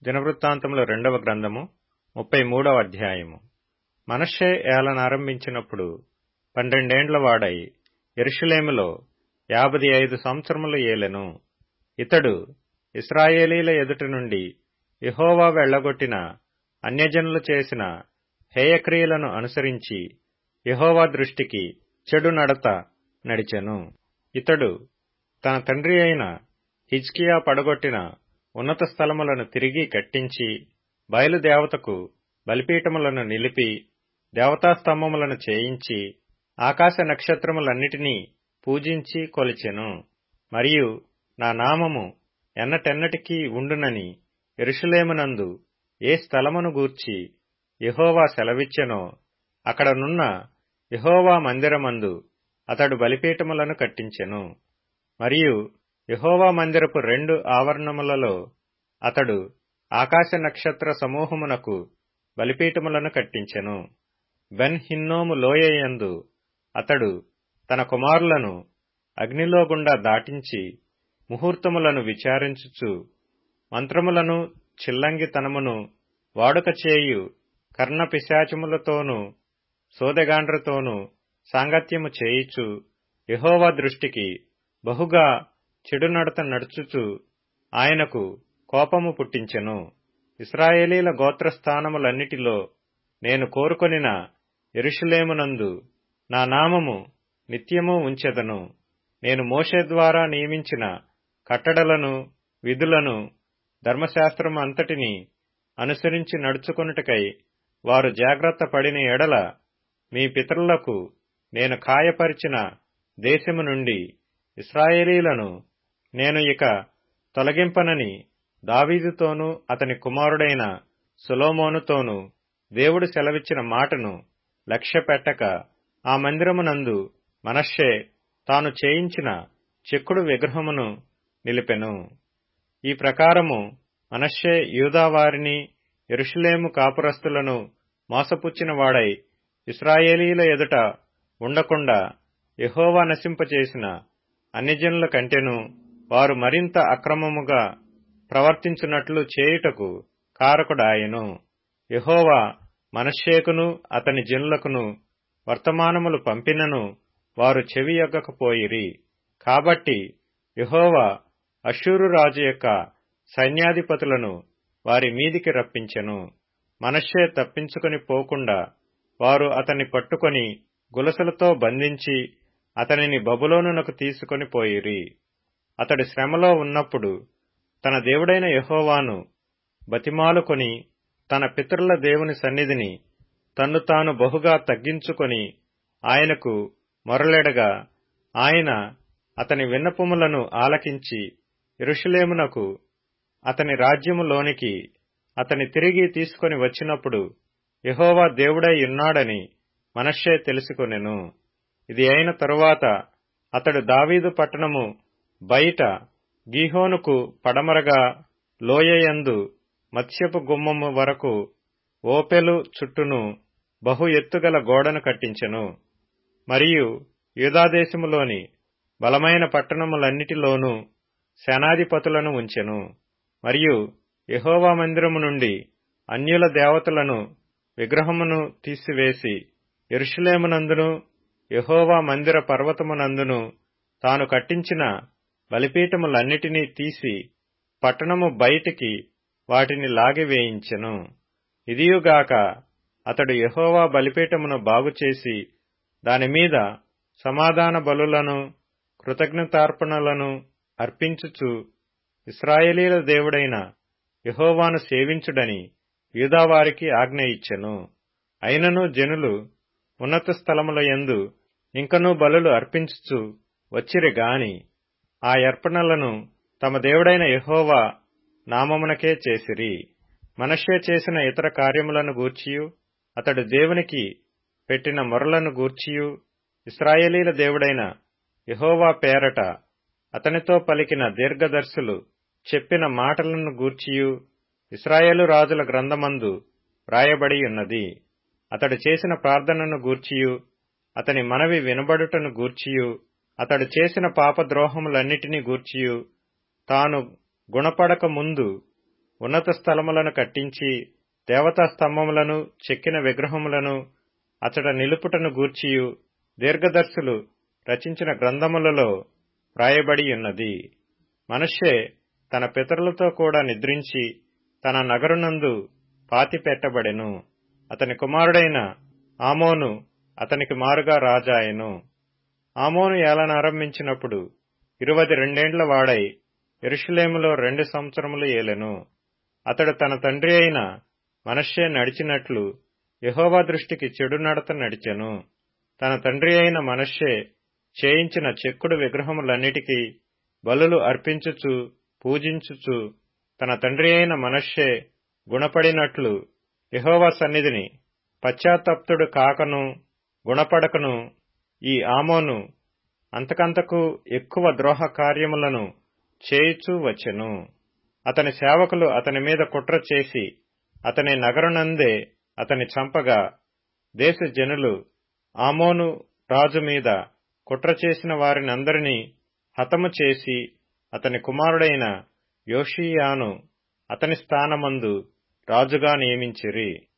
దినవృత్తాంతముల రెండవ గ్రంథము ముప్పై మూడవ అధ్యాయము మనషే ఏలనారంభించినప్పుడు పన్నెండేండ్ల వాడై ఎరుషులేములో యాభై ఐదు సంవత్సరములు ఏలెను ఇతడు ఇస్రాయేలీల ఎదుట నుండి యెహోవా వెళ్లగొట్టిన అన్యజనులు చేసిన హేయక్రియలను అనుసరించి యెహోవా దృష్టికి చెడు నడత నడిచెను ఇతడు తన తండ్రి అయిన హిజ్కియా పడగొట్టిన ఉన్నత స్థలములను తిరిగి కట్టించి బయలుదేవతకు బలిపీఠములను నిలిపి దేవతాస్తంభములను చేయించి ఆకాశ నక్షత్రములన్నిటినీ పూజించి కొలిచెను మరియు నా నామము ఎన్నటెన్నటికీ ఉండునని ఎరుషులేమునందు ఏ స్థలమును గూర్చి యెహోవా సెలవిచ్చెనో అక్కడనున్న యెహోవా మందిరమందు అతడు బలిపీఠములను కట్టించెను మరియు యెహోవా మందిరపు రెండు ఆవరణములలో అతడు ఆకాశ నక్షత్ర సమూహమునకు బలిపీఠములను కట్టించెను బెన్ హిన్నోము లోయయందు అతడు తన కుమారులను అగ్నిలో గుండా దాటించి ముహూర్తములను విచారించుచు మంత్రములను చిల్లంగితనమును వాడుక చేయు కర్ణ పిశాచములతోనూ సోదెగాండ్రతోనూ సాంగత్యము చేయిచు యెహోవా దృష్టికి బహుగా చెడునడత నడుచుచు ఆయనకు కోపము పుట్టించెను ఇస్రాయేలీల గోత్రస్థానములన్నిటిలో నేను కోరుకొనిన ఎరుషులేమునందు నా నామము నిత్యము ఉంచెదను నేను మోషే ద్వారా నియమించిన కట్టడలను విధులను ధర్మశాస్త్రము అంతటిని అనుసరించి నడుచుకొనుటకై వారు జాగ్రత్త పడిన ఎడల మీ పితరులకు నేను ఖాయపరిచిన దేశము నుండి ఇస్రాయేలీలను నేను ఇక తొలగింపనని దావీదుతోనూ అతని కుమారుడైన సులోమోనుతోనూ దేవుడు సెలవిచ్చిన మాటను లక్ష్యపెట్టక ఆ మందిరమునందు మనషే తాను చేయించిన చెక్కుడు విగ్రహమును నిలిపెను ఈ ప్రకారము మనషే యూదావారిని ఎరుషులేము కాపురస్తులను మోసపుచ్చిన వాడై ఇస్రాయేలీల ఎదుట ఉండకుండా యహోవా నశింపచేసిన అన్యజనుల కంటెను వారు మరింత అక్రమముగా ప్రవర్తించున్నట్లు చేయుటకు కారకుడాయెను యహోవా మనషేకును అతని జనులకును వర్తమానములు పంపినను వారు చెవియొగ్గకపోయిరి కాబట్టి యహోవా అషూరు రాజు యొక్క సైన్యాధిపతులను వారి మీదికి రప్పించెను మనషే తప్పించుకొని పోకుండా వారు అతన్ని పట్టుకొని గులసలతో బంధించి అతనిని బబులోనునకు తీసుకొని పోయిరి అతడు శ్రమలో ఉన్నప్పుడు తన దేవుడైన యహోవాను బతిమాలుకొని తన పితరుల దేవుని సన్నిధిని తన్ను తాను బహుగా తగ్గించుకొని ఆయనకు మొరలెడగా ఆయన అతని విన్నపములను ఆలకించి ఇరుషులేమునకు అతని రాజ్యములోనికి అతని తిరిగి తీసుకొని వచ్చినప్పుడు యహోవా దేవుడై ఉన్నాడని మనషే తెలుసుకొనెను ఇది అయిన తరువాత అతడు దావీదు పట్టణము బయట గీహోనుకు పడమరగా లోయయందు మత్స్యపు గుమ్మము వరకు ఓపెలు చుట్టూను బహు ఎత్తుగల గోడను కట్టించెను మరియు యూదాదేశములోని బలమైన పట్టణములన్నిటిలోనూ సేనాధిపతులను ఉంచెను మరియు యహోవా మందిరము నుండి అన్యుల దేవతలను విగ్రహమును తీసివేసి ఎరుషులేమునందును యహోవా మందిర పర్వతమునందును తాను కట్టించిన బలిపీఠములన్నిటినీ తీసి పట్టణము బయటికి వాటిని లాగివేయించెను ఇదియుగాక అతడు యహోవా బలిపీఠమును బాగుచేసి దానిమీద సమాధాన బలులను కృతజ్ఞతార్పణలను అర్పించుచు ఇస్రాయేలీల దేవుడైన యహోవాను సేవించుడని యూదావారికి ఆజ్ఞ ఇచ్చెను అయినను జనులు ఉన్నత స్థలముల యందు ఇంకనూ బలులు అర్పించుచు వచ్చిరి గాని ఆ అర్పణలను తమ దేవుడైన యహోవా నామమునకే చేసిరి మనషే చేసిన ఇతర కార్యములను గూర్చియు అతడు దేవునికి పెట్టిన మొరలను గూర్చియు ఇస్రాయేలీల దేవుడైన యహోవా పేరట అతనితో పలికిన దీర్ఘదర్శులు చెప్పిన మాటలను గూర్చియు ఇస్రాయేలు రాజుల గ్రంథమందు వ్రాయబడి ఉన్నది అతడు చేసిన ప్రార్థనను గూర్చియు అతని మనవి వినబడుటను గూర్చియు అతడు చేసిన పాపద్రోహములన్నిటినీ గూర్చియు తాను గుణపడక ముందు ఉన్నత స్థలములను కట్టించి దేవతా స్తంభములను చెక్కిన విగ్రహములను అతడ నిలుపుటను గూర్చియు దీర్ఘదర్శులు రచించిన గ్రంథములలో వ్రాయబడి ఉన్నది మనషే తన పితరులతో కూడా నిద్రించి తన నగరునందు పాతిపెట్టబడెను అతని కుమారుడైన ఆమోను అతనికి మారుగా రాజాయెను ఆమోను ఏలనారంభించినప్పుడు ఇరువది రెండేండ్ల వాడై ఎరుషులేములో రెండు సంవత్సరములు ఏలెను అతడు తన తండ్రి అయిన మనషే నడిచినట్లు యహోవా దృష్టికి చెడు నడత నడిచెను తన తండ్రి అయిన మనషే చేయించిన చెక్కుడు విగ్రహములన్నిటికీ బలులు అర్పించుచు పూజించుచు తన తండ్రి అయిన మనషే గుణపడినట్లు యహోవా సన్నిధిని పశ్చాత్తప్తుడు కాకను గుణపడకను ఈ ఆమోను అంతకంతకు ఎక్కువ ద్రోహ కార్యములను చేయుచూ వచ్చెను అతని సేవకులు అతని మీద కుట్ర చేసి అతని నగరునందే అతని చంపగా దేశ జనులు ఆమోను రాజు మీద కుట్ర చేసిన వారినందరినీ హతము చేసి అతని కుమారుడైన యోషియాను అతని స్థానమందు రాజుగా నియమించిరి